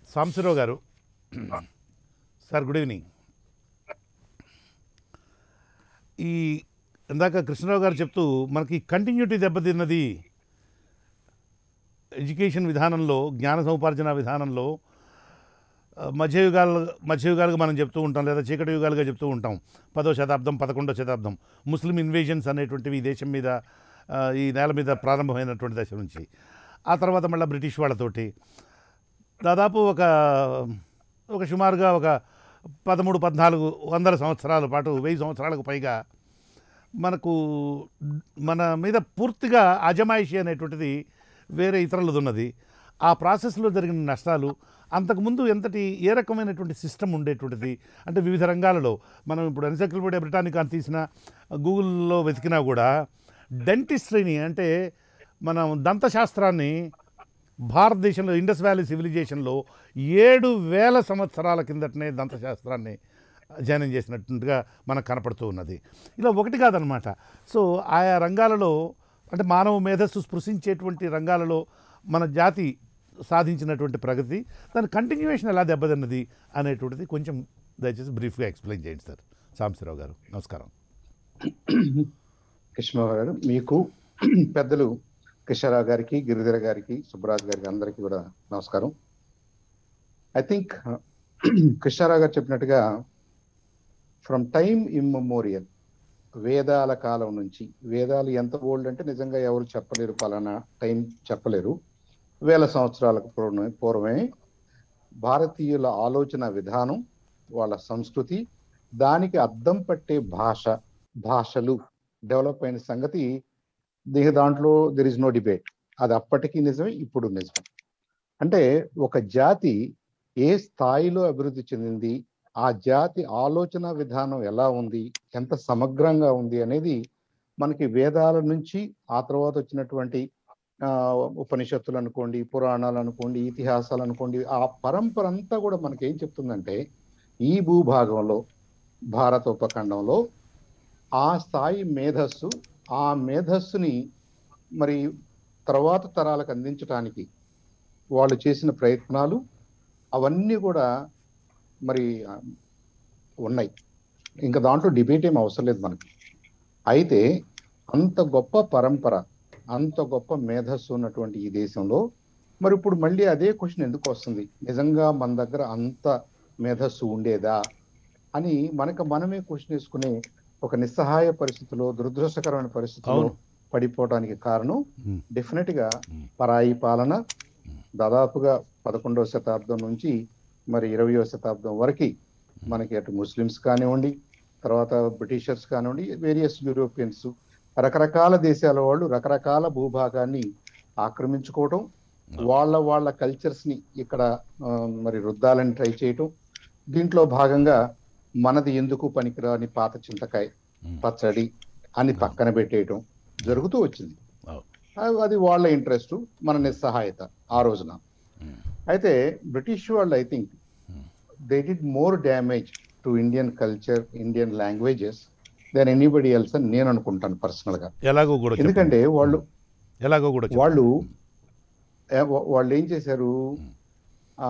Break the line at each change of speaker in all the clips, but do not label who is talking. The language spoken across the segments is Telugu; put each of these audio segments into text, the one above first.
సాంబశివరావు గారు సార్ గుడ్ ఈవినింగ్ ఈ ఇందాక కృష్ణరావు గారు చెప్తూ మనకి కంటిన్యూటీ దెబ్బతిన్నది ఎడ్యుకేషన్ విధానంలో జ్ఞాన సముపార్జన విధానంలో ఆ, మధ్యయుగాలు మధ్యయుగాలుగా మనం చెప్తూ ఉంటాం లేదా చీకటి యుగాలుగా చెప్తూ ఉంటాం పదో శతాబ్దం పదకొండో శతాబ్దం ముస్లిం ఇన్వేజన్స్ అనేటువంటివి ఈ దేశం మీద ఆ, ఈ నేల మీద ప్రారంభమైనటువంటి దశ నుంచి ఆ తర్వాత మళ్ళీ బ్రిటిష్ వాళ్ళతోటి దాదాపు ఒక ఒక సుమారుగా ఒక పదమూడు పద్నాలుగు వందల సంవత్సరాల పాటు వెయ్యి సంవత్సరాలకు పైగా మనకు మన మీద పూర్తిగా అజమాయిషి అనేటువంటిది వేరే ఇతరులది ఉన్నది ఆ ప్రాసెస్లో జరిగిన నష్టాలు అంతకుముందు ఎంతటి ఏ రకమైనటువంటి సిస్టమ్ ఉండేటువంటిది అంటే వివిధ రంగాలలో మనం ఇప్పుడు ఎన్సైక్లోపీడియా బ్రిటానికా అని తీసిన గూగుల్లో వెతికినా కూడా డెంటిస్ట్రీని అంటే మనం దంతశాస్త్రాన్ని భారతదేశంలో ఇండస్ వ్యాలీ సివిలైజేషన్లో ఏడు వేల సంవత్సరాల కిందటనే దంతశాస్త్రాన్ని అధ్యయనం చేసినట్టుగా మనకు కనపడుతూ ఉన్నది ఇలా ఒకటి కాదనమాట సో ఆయా రంగాలలో అంటే మానవ మేధస్సు స్పృశించేటువంటి రంగాలలో మన జాతి సాధించినటువంటి ప్రగతి దాని కంటిన్యూయేషన్ ఎలా దెబ్బతిన్నది అనేటువంటిది కొంచెం దయచేసి బ్రీఫ్గా ఎక్స్ప్లెయిన్ చేయండి సార్ సాంబశివరావు గారు నమస్కారం
కృష్ణరావు గారు మీకు పెద్దలు కృష్ణరావు గారికి గిరిధర గారికి సుబ్బరాజు గారికి అందరికీ కూడా నమస్కారం ఐ థింక్ కృష్ణారావు గారు చెప్పినట్టుగా ఫ్రమ్ టైమ్ ఇమ్మెమోరియల్ వేదాల కాలం నుంచి వేదాలు ఎంత ఓల్డ్ అంటే నిజంగా ఎవరు చెప్పలేరు పలానా టైం చెప్పలేరు వేల సంవత్సరాలకు పూర్వమే పూర్వమే భారతీయుల ఆలోచన విధానం వాళ్ళ సంస్కృతి దానికి అద్దం పట్టే భాష భాషలు డెవలప్ అయిన సంగతి దీని దాంట్లో దెర్ ఇస్ నో డిబేట్ అది అప్పటికీ నిజమే ఇప్పుడు నిజమే అంటే ఒక జాతి ఏ స్థాయిలో అభివృద్ధి చెందింది ఆ జాతి ఆలోచన విధానం ఎలా ఉంది ఎంత సమగ్రంగా ఉంది అనేది మనకి వేదాల నుంచి ఆ తర్వాత వచ్చినటువంటి ఆ ఉపనిషత్తులు అనుకోండి పురాణాలు అనుకోండి ఇతిహాసాలు అనుకోండి ఆ పరంపర అంతా కూడా మనకి ఏం చెప్తుందంటే ఈ భూభాగంలో భారత ఉపఖండంలో ఆ స్థాయి మేధస్సు ఆ మేధస్సుని మరి తర్వాత తరాలకు అందించడానికి వాళ్ళు చేసిన ప్రయత్నాలు అవన్నీ కూడా మరి ఆ, ఉన్నాయి ఇంకా దాంట్లో డిబేట్ ఏం అవసరం లేదు మనకి అయితే అంత గొప్ప పరంపర అంత గొప్ప మేధస్సు ఉన్నటువంటి ఈ దేశంలో మరి ఇప్పుడు మళ్ళీ అదే క్వశ్చన్ ఎందుకు వస్తుంది నిజంగా మన దగ్గర అంత మేధస్సు ఉండేదా అని మనకు మనమే క్వశ్చన్ వేసుకునే ఒక నిస్సహాయ పరిస్థితిలో దురదృష్టకరమైన పరిస్థితిలో
అవును.
పడిపోవడానికి కారణం
Hmm.
డెఫినెట్ గా
Hmm.
పరాయి పాలన దాదాపుగా పదకొండవ శతాబ్దం నుంచి మరి ఇరవయో శతాబ్దం వరకు మనకి అటు ముస్లిమ్స్ కానివ్వండి తర్వాత బ్రిటిషర్స్ కానివ్వండి వేరియస్ యూరోపియన్స్ రకరకాల దేశాల వాళ్ళు రకరకాల భూభాగాన్ని ఆక్రమించుకోవటం వాళ్ళ వాళ్ళ కల్చర్స్ ని ఇక్కడ ఆ, మరి రుద్దాలని ట్రై చేయటం దీంట్లో భాగంగా మనది ఎందుకు పనికిరాని పాత చింతకాయ పచ్చడి అని పక్కన పెట్టేయటం జరుగుతూ వచ్చింది
అవును.
అ- అది వాళ్ళ ఇంట్రెస్ట్ మన నిస్సహాయత ఆ రోజున అయితే బ్రిటిష్ వాళ్ళు I think they did more damage to Indian culture Indian languages than anybody else అని నేను అనుకుంటాను పర్సనల్ గా
ఎలాగో కూడా చెప్పండి.
ఎందుకంటే వాళ్ళు
ఎలాగో కూడా చెప్పండి.
వాళ్ళు ఏ- వా- వాళ్ళు ఏం చేశారు ఆ,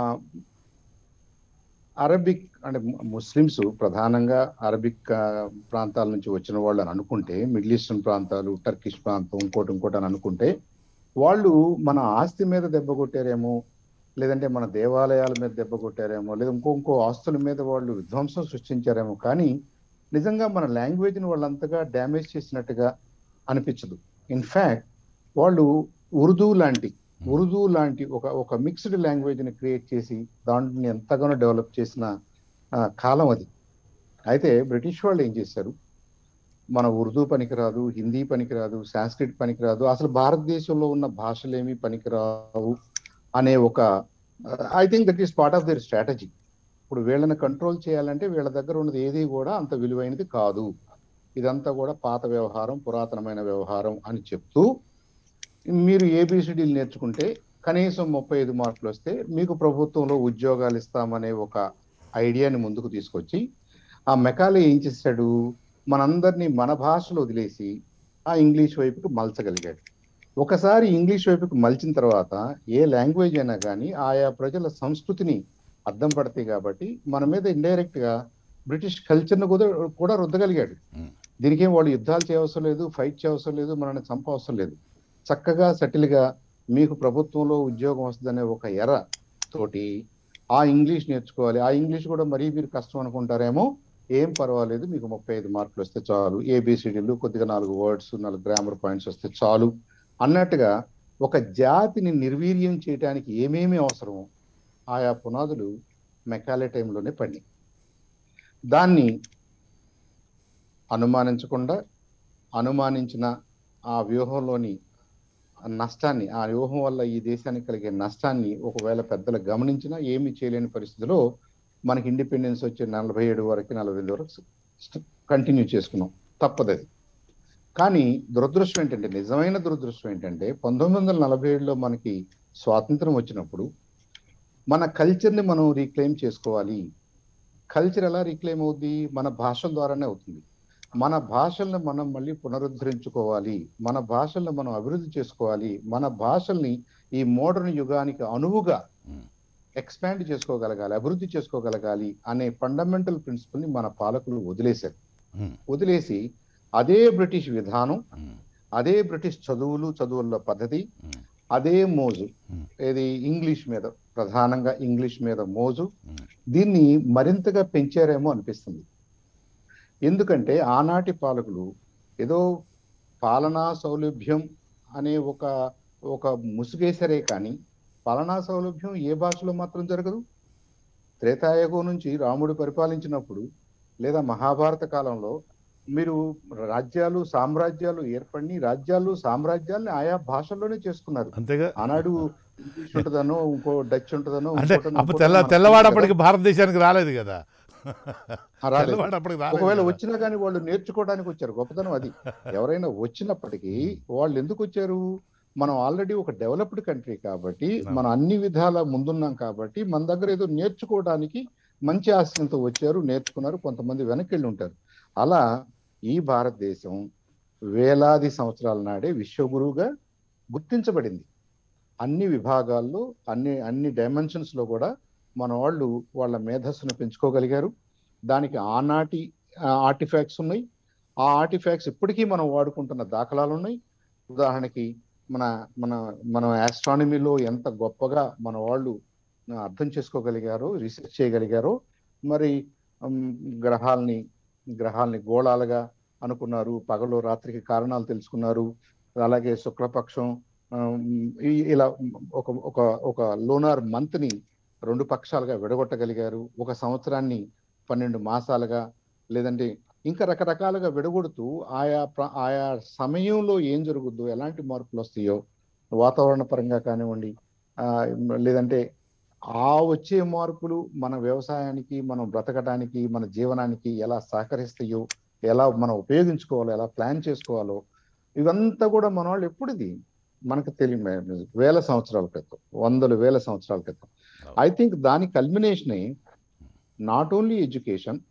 అరబిక్ అంటే ము- ముస్లిమ్స్ ప్రధానంగా అరబిక్ ఆ, ప్రాంతాల నుంచి వచ్చిన వాళ్ళు అని అనుకుంటే మిడిల్ ఈస్టర్న్ ప్రాంతాలు టర్కిష్ ప్రాంతం ఇంకోటి ఇంకోటి అని అనుకుంటే వాళ్ళు మన ఆస్తి మీద దెబ్బ కొట్టారేమో లేదంటే మన దేవాలయాల మీద దెబ్బ కొట్టారేమో లేదా ఇంకో ఇంకో ఆస్తుల మీద వాళ్ళు విధ్వంసం సృష్టించారేమో కానీ నిజంగా మన లాంగ్వేజ్ని వాళ్ళంతగా డ్యామేజ్ చేసినట్టుగా అనిపించదు ఇన్ఫ్యాక్ట్ వాళ్ళు ఉర్దూ లాంటి ఉర్దూ లాంటి ఒక ఒక మిక్స్డ్ లాంగ్వేజ్ ని క్రియేట్ చేసి దాంట్ని ఎంతగానో డెవలప్ చేసిన ఆ, కాలం అది అయితే బ్రిటిష్ వాళ్ళు ఏం చేశారు మన ఉర్దూ పనికిరాదు హిందీ పనికిరాదు సాంస్క్రిట్ పనికిరాదు అసలు భారతదేశంలో ఉన్న భాషలేమి పనికిరావు అనే ఒక I think that is part of their strategy ఇప్పుడు వీళ్ళని కంట్రోల్ చేయాలంటే వీళ్ళ దగ్గర ఉన్నది ఏది కూడా అంత విలువైనది కాదు ఇదంతా కూడా పాత వ్యవహారం పురాతనమైన వ్యవహారం అని చెప్తూ మీరు ఏబిసిడీలు నేర్చుకుంటే కనీసం ముప్పై ఐదు మార్కులు వస్తే మీకు ప్రభుత్వంలో ఉద్యోగాలు ఇస్తామనే ఒక ఐడియాని ముందుకు తీసుకొచ్చి ఆ మెకాలే ఏం చేశాడు మనందరినీ మన భాషలో వదిలేసి ఆ ఇంగ్లీష్ వైపుకు మలచగలిగాడు ఒకసారి ఇంగ్లీష్ వైపుకి మలిచిన తర్వాత ఏ లాంగ్వేజ్ అయినా కానీ ఆయా ప్రజల సంస్కృతిని అర్థం పడతాయి కాబట్టి మన మీద ఇండైరెక్ట్ గా బ్రిటిష్ కల్చర్ను కూడా కూడా రుద్దగలిగాడు
Hmm.
దీనికి ఏం వాళ్ళు యుద్ధాలు చేయవసరం లేదు ఫైట్ చేయవసరం లేదు మనల్ని చంపవసరం లేదు చక్కగా సెటిల్ గా మీకు ప్రభుత్వంలో ఉద్యోగం వస్తుందనే ఒక ఎర తోటి ఆ ఇంగ్లీష్ నేర్చుకోవాలి ఆ ఇంగ్లీష్ కూడా మరీ మీరు కష్టం అనుకుంటారేమో ఏం పర్వాలేదు మీకు ముప్పై ఐదు మార్కులు వస్తే చాలు ఏబిసిడీలు కొద్దిగా నాలుగు వర్డ్స్ నాలుగు గ్రామర్ పాయింట్స్ వస్తే చాలు అన్నట్టుగా ఒక జాతిని నిర్వీర్యం చేయడానికి ఏమేమి అవసరమో ఆయా పునాదులు మెకాలే టైంలోనే పడి దాన్ని అనుమానించకుండా అనుమానించిన ఆ వ్యూహంలోని నష్టాన్ని ఆ వ్యూహం వల్ల ఈ దేశానికి కలిగే నష్టాన్ని ఒకవేళ పెద్దలు గమనించినా ఏమీ చేయలేని పరిస్థితిలో మనకి ఇండిపెండెన్స్ వచ్చే నలభై ఏడు వరకు నలభై ఎనిమిది వరకు కంటిన్యూ చేసుకున్నాం తప్పదది కానీ దురదృష్టం ఏంటంటే నిజమైన దురదృష్టం ఏంటంటే పంతొమ్మిది వందల నలభై ఏడులో మనకి స్వాతంత్రం వచ్చినప్పుడు మన కల్చర్ని మనం రీక్లెయిమ్ చేసుకోవాలి కల్చర్ ఎలా రీక్లెయిమ్ అవుద్ది మన భాషల ద్వారానే అవుతుంది మన భాషల్ని మనం మళ్ళీ పునరుద్ధరించుకోవాలి మన భాషల్ని మనం అభివృద్ధి చేసుకోవాలి మన భాషల్ని ఈ మోడర్న్ యుగానికి అనువుగా
Hmm.
ఎక్స్పాండ్ చేసుకోగలగాలి అభివృద్ధి చేసుకోగలగాలి అనే ఫండమెంటల్ ప్రిన్సిపల్ ని మన పాలకులు వదిలేశారు
Hmm.
వదిలేసి అదే బ్రిటిష్ విధానం
Hmm.
అదే బ్రిటిష్ చదువులు చదువుల పద్ధతి
Hmm.
అదే మోజు
Hmm.
ఏది ఇంగ్లీష్ మీద ప్రధానంగా ఇంగ్లీష్ మీద మోజు
Hmm.
దీన్ని మరింతగా పెంచారేమో అనిపిస్తుంది ఎందుకంటే ఆనాటి పాలకులు ఏదో పాలనా సౌలభ్యం అనే ఒక ఒక ముసుగేసరే కానీ పాలనా సౌలభ్యం ఏ భాషలో మాత్రం జరగదు త్రేతాయుగం నుంచి రాముడు పరిపాలించినప్పుడు లేదా మహాభారత కాలంలో మీరు రాజ్యాలు సామ్రాజ్యాలు ఏర్పడి రాజ్యాలు సామ్రాజ్యాల్ని ఆయా భాషల్లోనే చేసుకున్నారు
అంతేగా
ఆనాడు ఇంగ్లీష్ ఉంటుందనో ఇంకో డచ్ ఉంటుందనో
అంటే
ఇంకోటనో,
అప్పుడు
ఇంకోటనో
తెల్ల
మనకు
తెల్లవాడప్పటికి
తెలియదు
భారతదేశానికి రాలేదు కదా
కదా. ఆ, రాలేదు.
తెల్లవాడప్పటికి రాలేదు
ఒకవేళ
కదా.
వచ్చినా కానీ వాళ్ళు నేర్చుకోవడానికి వచ్చారు గొప్పతనం అది ఎవరైనా వచ్చినప్పటికీ వాళ్ళు ఎందుకు వచ్చారు మనం ఆల్రెడీ ఒక డెవలప్డ్ కంట్రీ కాబట్టి మనం అన్ని విధాల ముందున్నాం కాబట్టి మన దగ్గర ఏదో నేర్చుకోవడానికి మంచి ఆశయంతో వచ్చారు నేర్చుకున్నారు కొంతమంది వెనక్కి వెళ్ళి ఉంటారు అలా ఈ భారతదేశం వేలాది సంవత్సరాల నాడే విశ్వగురువుగా గుర్తించబడింది అన్ని విభాగాల్లో అన్ని అన్ని డైమెన్షన్స్ లో కూడా మన వాళ్ళు వాళ్ళ మేధస్సును పెంచుకోగలిగారు దానికి ఆనాటి ఆర్టిఫాక్ట్స్ ఉన్నాయి ఆ ఆర్టిఫాక్ట్స్ ఇప్పటికీ మనం వాడుకుంటున్న దాఖలాలు ఉన్నాయి ఉదాహరణకి మన మన మన ఆస్ట్రానమీలో ఎంత గొప్పగా మన వాళ్ళు ఆ, అర్థం చేసుకోగలిగారో రీసెర్చ్ చేయగలిగారో మరి ఉమ్, గ్రహాల్ని గ్రహాల్ని గోళాలుగా అనుకున్నారు పగలు రాత్రికి కారణాలు తెలుసుకున్నారు అలాగే శుక్లపక్షం ఉమ్, ఈ- ఇలా ఒక ఒక ఒక లోనార్ మంత్ ని రెండు పక్షాలుగా విడగొట్టగలిగారు ఒక సంవత్సరాన్ని పన్నెండు మాసాలుగా లేదంటే ఇంకా రకరకాలుగా విడగొడుతూ ఆయా ప్ర- ఆయా సమయంలో ఏం జరుగుద్దో ఎలాంటి మార్పులు వస్తాయో వాతావరణ పరంగా కానివ్వండి ఆ, లేదంటే ఆ వచ్చే మార్పులు మన వ్యవసాయానికి మనం బ్రతకడానికి మన జీవనానికి ఎలా సహకరిస్తాయో ఎలా మనం ఉపయోగించుకోవాలో ఎలా ప్లాన్ చేసుకోవాలో ఇవంతా కూడా మన వాళ్ళు ఎప్పుడుది మనకు తెలియ వేల సంవత్సరాల క్రితం వందల వేల సంవత్సరాల క్రితం ఐ థింక్ దాని కల్మినేషనే నాట్ ఓన్లీ ఎడ్యుకేషన్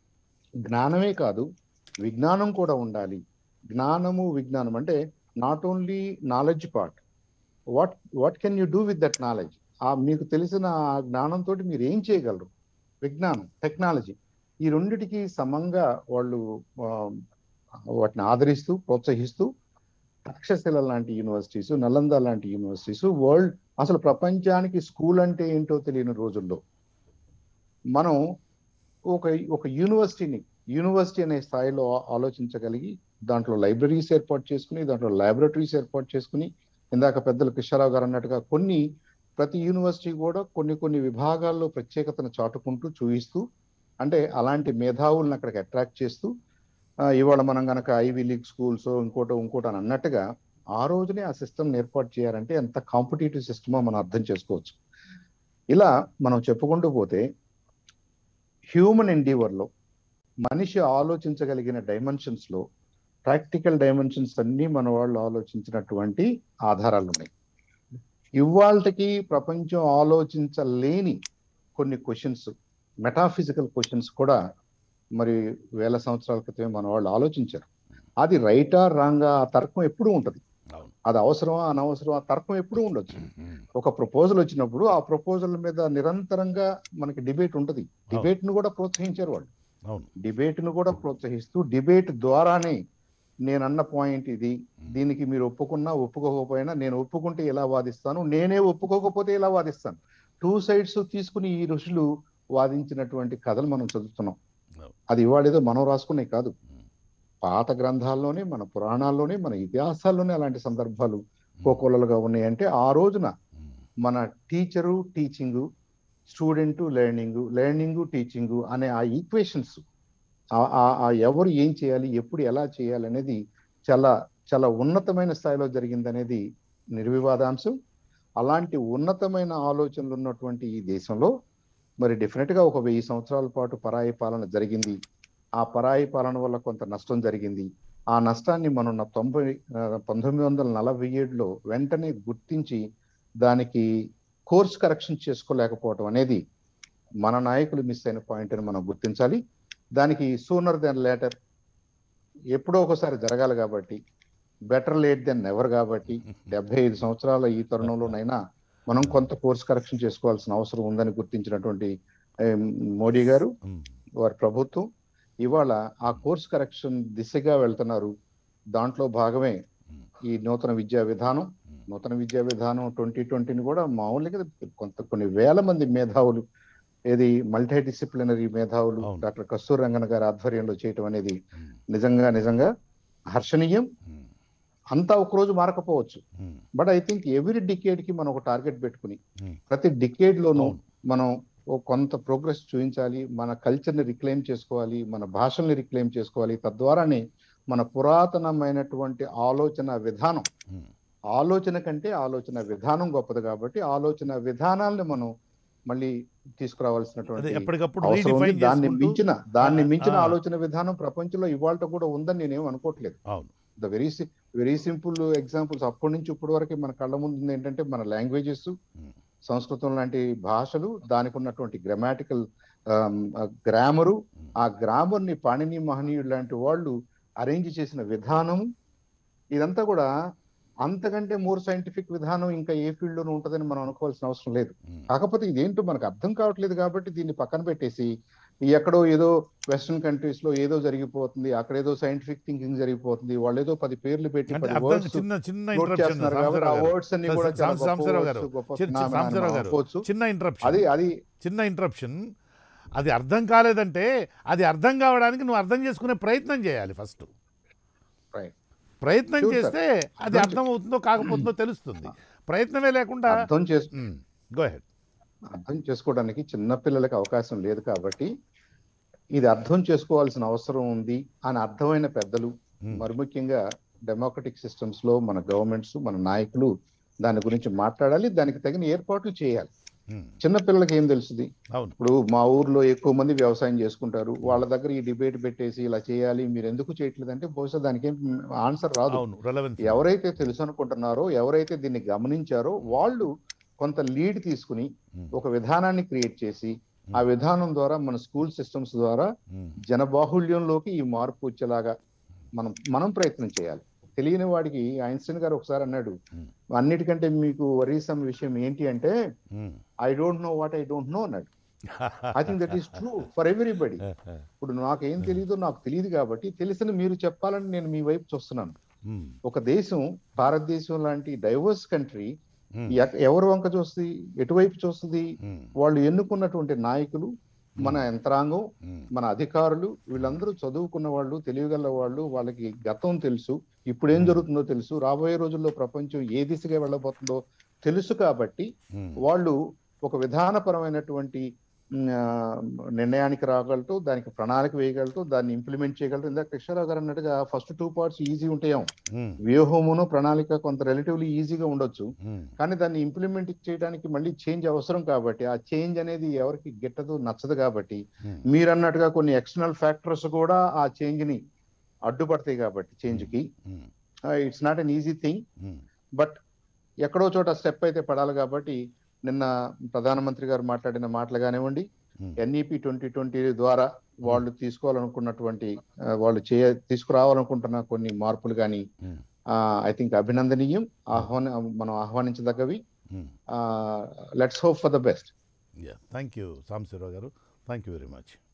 జ్ఞానమే కాదు విజ్ఞానం కూడా ఉండాలి జ్ఞానము విజ్ఞానం అంటే not only knowledge part what what can you do with that knowledge ఆ మీకు తెలిసిన ఆ జ్ఞానంతో మీరు ఏం చేయగలరు విజ్ఞానం టెక్నాలజీ ఈ రెండిటికి సమంగా వాళ్ళు ఆ, వాటిని ఆదరిస్తూ ప్రోత్సహిస్తూ తక్షశిల లాంటి యూనివర్సిటీస్ నలంద లాంటి యూనివర్సిటీస్ వరల్డ్ అసలు ప్రపంచానికి స్కూల్ అంటే ఏంటో తెలియని రోజుల్లో మనం ఒక ఒక యూనివర్సిటీని యూనివర్సిటీ అనే స్థాయిలో ఆ- ఆలోచించగలిగి దాంట్లో లైబ్రరీస్ ఏర్పాటు చేసుకుని దాంట్లో ల్యాబొరేటరీస్ ఏర్పాటు చేసుకుని ఇందాక పెద్దలు కృష్ణారావు గారు అన్నట్టుగా కొన్ని ప్రతి యూనివర్సిటీ కూడా కొన్ని కొన్ని విభాగాల్లో ప్రత్యేకతను చాటుకుంటూ చూపిస్తూ అంటే అలాంటి మేధావులను అక్కడికి అట్రాక్ట్ చేస్తూ ఆ, ఇవాళ మనం గనక ఐవీ లీగ్ స్కూల్స్ ఇంకోటో ఇంకోటి అని అన్నట్టుగా ఆ రోజునే ఆ సిస్టమ్ ఏర్పాటు చేయాలంటే ఎంత కాంపిటేటివ్ సిస్టమో మనం అర్థం చేసుకోవచ్చు ఇలా మనం చెప్పుకుంటూ పోతే హ్యూమన్ ఎండీవర్లో మనిషి ఆలోచించగలిగిన డైమెన్షన్స్ లో ప్రాక్టికల్ డైమెన్షన్స్ అన్ని మన వాళ్ళు ఆలోచించినటువంటి ఆధారాలు ఉన్నాయి ఇవాళకి ప్రపంచం ఆలోచించలేని కొన్ని క్వశ్చన్స్ మెటాఫిజికల్ క్వశ్చన్స్ కూడా మరి వేల సంవత్సరాల క్రితమే మన వాళ్ళు ఆలోచించారు అది రైటా రాంగా ఆ తర్కం ఎప్పుడూ ఉంటది
అవును
అది అవసరమా అనవసరమా తర్కం ఎప్పుడూ ఉండొచ్చు
ఉమ్.
ఒక ప్రపోజల్ వచ్చినప్పుడు ఆ ప్రపోజల్ మీద నిరంతరంగా మనకి డిబేట్ ఉంటుంది డిబేట్ ను కూడా ప్రోత్సహించారు వాళ్ళు
అవును
డిబేట్ ను కూడా ప్రోత్సహిస్తూ డిబేట్ ద్వారానే నేను అన్న పాయింట్ ఇది దీనికి మీరు ఒప్పుకున్నా ఒప్పుకోకపోయినా నేను ఒప్పుకుంటే ఇలా వాదిస్తాను నేనే ఒప్పుకోకపోతే ఇలా వాదిస్తాను టూ సైడ్స్ తీసుకుని ఈ ఋషులు వాదించినటువంటి కథలు మనం చదువుతున్నాం అది ఇవాళ ఏదో మనం రాసుకునే కాదు పాత గ్రంథాల్లోనే మన పురాణాల్లోనే మన ఇతిహాసాల్లోనే అలాంటి సందర్భాలు కోకొల్లలుగా ఉన్నాయంటే ఆ రోజున
ఉమ్.
మన teacher teaching student learning learning teaching అనే ఆ ఈక్వేషన్స్ ఆ ఎవరు ఏం చేయాలి ఎప్పుడు ఎలా చేయాలి అనేది చాలా చాలా ఉన్నతమైన స్థాయిలో జరిగిందనేది నిర్వివాదాంశం అలాంటి ఉన్నతమైన ఆలోచనలు ఉన్నటువంటి ఈ దేశంలో మరి డెఫినెట్ గా ఒక వెయ్యి సంవత్సరాల పాటు పరాయి పాలన జరిగింది ఆ పరాయి పాలన వల్ల కొంత నష్టం జరిగింది ఆ నష్టాన్ని మనం నా తొంభై ఆ, పంతొమ్మిది వందల నలభై ఏడులో వెంటనే గుర్తించి దానికి కోర్స్ కరెక్షన్ చేసుకోలేకపోవటం అనేది మన నాయకులు మిస్ అయిన పాయింట్ అని మనం గుర్తించాలి దానికి సూనర్ దెన్ లేటర్ ఎప్పుడో ఒకసారి జరగాలి కాబట్టి బెటర్ లేట్ దెన్ నెవర్ కాబట్టి డెబ్బై ఐదు సంవత్సరాల ఈ తరుణంలోనైనా మనం కొంత కోర్స్ కరెక్షన్ చేసుకోవాల్సిన అవసరం ఉందని గుర్తించినటువంటి ఏం, మోడీ గారు
ఉమ్.
వారి ప్రభుత్వం ఇవాళ ఆ కోర్స్ కరెక్షన్ దిశగా వెళ్తున్నారు దాంట్లో భాగమే ఈ నూతన విద్యా విధానం నూతన విద్యా విధానం ట్వంటీ ట్వంటీని కూడా మామూలుగా కొంత కొన్ని వేల మంది మేధావులు ఏది మల్టీ డిసిప్లినరీ మేధావులు
అవును.
డాక్టర్ కస్తూరి రంగన్ గారి ఆధ్వర్యంలో చేయటం అనేది
ఉమ్.
నిజంగా నిజంగా హర్షణీయం
ఉమ్.
అంతా ఒక రోజు మారకపోవచ్చు
um.
But I think every decade కి మనం ఒక టార్గెట్ పెట్టుకుని
Hmm.
ప్రతి డికేడ్ లోనూ
అవును.
మనం ఓ కొంత ప్రోగ్రెస్ చూపించాలి మన కల్చర్ ని రిక్లెయిమ్ చేసుకోవాలి మన భాషల్ని రిక్లెయిమ్ చేసుకోవాలి తద్వారానే మన పురాతనమైనటువంటి ఆలోచన విధానం
ఉమ్.
ఆలోచన కంటే ఆలోచన విధానం గొప్పది కాబట్టి ఆలోచన విధానాల్ని మనం మళ్ళీ
అదే
తీసుకురావాల్సినటువంటి
ఎప్పటికప్పుడు
అవసరం ఉంది
రీడిఫైన్
దాన్ని
చేసుకుంటూ
మించిన దాన్ని
ఆ,
మించిన
ఆ.
ఆలోచన విధానం ప్రపంచంలో ఇవాళ కూడా ఉందని నేనేం అనుకోవట్లేదు
అవును
the very very simple examples అప్పటి నుంచి ఇప్పటి వరకు మన కళ్ళ ముందు ఉంది ఏంటంటే మన లాంగ్వేజెస్ సంస్కృతం లాంటి భాషలు దానికి ఉన్నటువంటి గ్రామాటికల్ గ్రామరు ఆ గ్రామర్ ని పాణిని మహనీయుడు లాంటి వాళ్ళు అరేంజ్ చేసిన విధానము ఇదంతా కూడా అంతకంటే మోర్ సైంటిఫిక్ విధానం ఇంకా ఏ ఫీల్డ్ లోనూ ఉంటుందని మనం అనుకోవాల్సిన అవసరం లేదు
ఉమ్.
కాకపోతే ఇదేంటో మనకు అర్థం కావట్లేదు కాబట్టి దీన్ని పక్కన పెట్టేసి ఈ ఎక్కడో ఏదో వెస్ట్రన్ కంట్రీస్ లో ఏదో జరిగిపోతుంది అక్కడ ఏదో సైంటిఫిక్ థింకింగ్ జరిగిపోతుంది వాళ్ళు ఏదో పది పేర్లు పెట్టి
అంటే
పది
అర్థం
వర్డ్స్
చిన్న చిన్న
నోట్
ఇంటరప్షన్
చేస్తున్నారు కాబట్టి ఆ వర్డ్స్ అన్ని కూడా చాలా గొప్ప
సాంబశివరావు గారు
words, గొప్ప
చిన్న- చిన్న
phenomenon అని
సాంబశివరావు
మనం
గారు
అనుకోవచ్చు.
చిన్న ఇంటరప్షన్
అది అది
చిన్న ఇంటరప్షన్ అది అర్థం కాలేదంటే అది అర్థం కావడానికి నువ్వు అర్థం చేసుకునే ప్రయత్నం చేయాలి ఫస్ట్
Right.
ప్రయత్నం
Sure, sir.
చేస్తే అది
అర్థం
అర్థం అవుతుందో కాకపోతుందో తెలుస్తుంది ప్రయత్నమే లేకుండా
అర్థం చేసు
గో హెడ్
అర్థం చేసుకోవడానికి చిన్న పిల్లలకి అవకాశం లేదు కాబట్టి ఇది అర్థం చేసుకోవాల్సిన అవసరం ఉంది అని అర్థమైన పెద్దలు మరి ముఖ్యంగా డెమోక్రటిక్ సిస్టమ్స్ లో మన గవర్నమెంట్స్ మన నాయకులు దాని గురించి మాట్లాడాలి దానికి తగిన ఏర్పాట్లు చేయాలి చిన్న పిల్లలకి ఏం తెలుస్తుంది
అవును
ఇప్పుడు మా ఊర్లో ఎక్కువ మంది వ్యవసాయం చేసుకుంటారు వాళ్ళ దగ్గర ఈ డిబేట్ పెట్టేసి ఇలా చేయాలి మీరు ఎందుకు చేయట్లేదు అంటే బహుశా దానికి ఏం ఆన్సర్ రాదు
అవును రెలవెన్స్
ఎవరైతే తెలుసు అనుకుంటున్నారో ఎవరైతే దీన్ని గమనించారో వాళ్ళు కొంత లీడ్ తీసుకుని ఒక విధానాన్ని క్రియేట్ చేసి ఆ విధానం ద్వారా మన స్కూల్ సిస్టమ్స్ ద్వారా జనబాహుళ్యంలోకి ఈ మార్పు వచ్చేలాగా మనం మనం ప్రయత్నం చేయాలి తెలియని వాడికి ఐన్స్టైన్ గారు ఒకసారి అన్నాడు
Hmm.
అన్నిటికంటే మీకు వరీసం విషయం ఏంటి అంటే I don't know what I don't know అన్నాడు I think that is true for everybody ఇప్పుడు నాకేం తెలియదో నాకు తెలియదు కాబట్టి తెలిసిన మీరు చెప్పాలని నేను మీ వైపు చూస్తున్నాను ఒక దేశం భారతదేశం లాంటి డైవర్స్ కంట్రీ ఎవరు వంక చూస్తుంది ఎటువైపు చూస్తుంది వాళ్ళు ఎన్నుకున్నటువంటి నాయకులు మన యంత్రాంగం మన అధికారులు వీళ్ళందరూ చదువుకున్న వాళ్ళు తెలియగల వాళ్ళు వాళ్ళకి గతం తెలుసు ఇప్పుడు ఏం జరుగుతుందో తెలుసు రాబోయే రోజుల్లో ప్రపంచం ఏ దిశగా వెళ్ళబోతుందో తెలుసు కాబట్టి వాళ్ళు ఒక విధానపరమైనటువంటి మ్, ఆ, నిర్ణయానికి రాగలటూ దానికి ప్రణాళిక వేయగలటూ దాన్ని ఇంప్లిమెంట్ చేయగలరు ఇందాక కృష్ణారావు గారు అన్నట్టుగా ఫస్ట్ టూ పార్ట్స్ ఈజీ ఉంటాయేమో వ్యూహమును ప్రణాళిక కొంత రిలేటివ్లీ ఈజీగా ఉండొచ్చు కానీ దాన్ని ఇంప్లిమెంట్ చేయడానికి మళ్ళీ చేంజ్ అవసరం కాబట్టి ఆ చేంజ్ అనేది ఎవరికి గిట్టదు నచ్చదు కాబట్టి మీరు అన్నట్టుగా కొన్ని ఎక్స్టర్నల్ ఫ్యాక్టర్స్ కూడా ఆ చేంజ్ ని అడ్డుపడతాయి కాబట్టి చేంజ్ కి it's not an easy thing but ఎక్కడో చోట స్టెప్ అయితే పడాలి కాబట్టి నిన్న ప్రధానమంత్రి గారు మాట్లాడిన మాటలు కానివ్వండి ఎన్ఈపి ట్వంటీ ట్వంటీ ద్వారా వాళ్ళు తీసుకోవాలనుకున్నటువంటి ఆ, వాళ్ళు చేయ తీసుకురావాలనుకుంటున్న కొన్ని మార్పులు కానీ ఐ థింక్ అభినందనీయం ఆహ్వాన మనం ఆహ్వానించదగ్గవి
Hmm.
Let's hope for the best
yeah thank you Sambasivarao garu thank you very much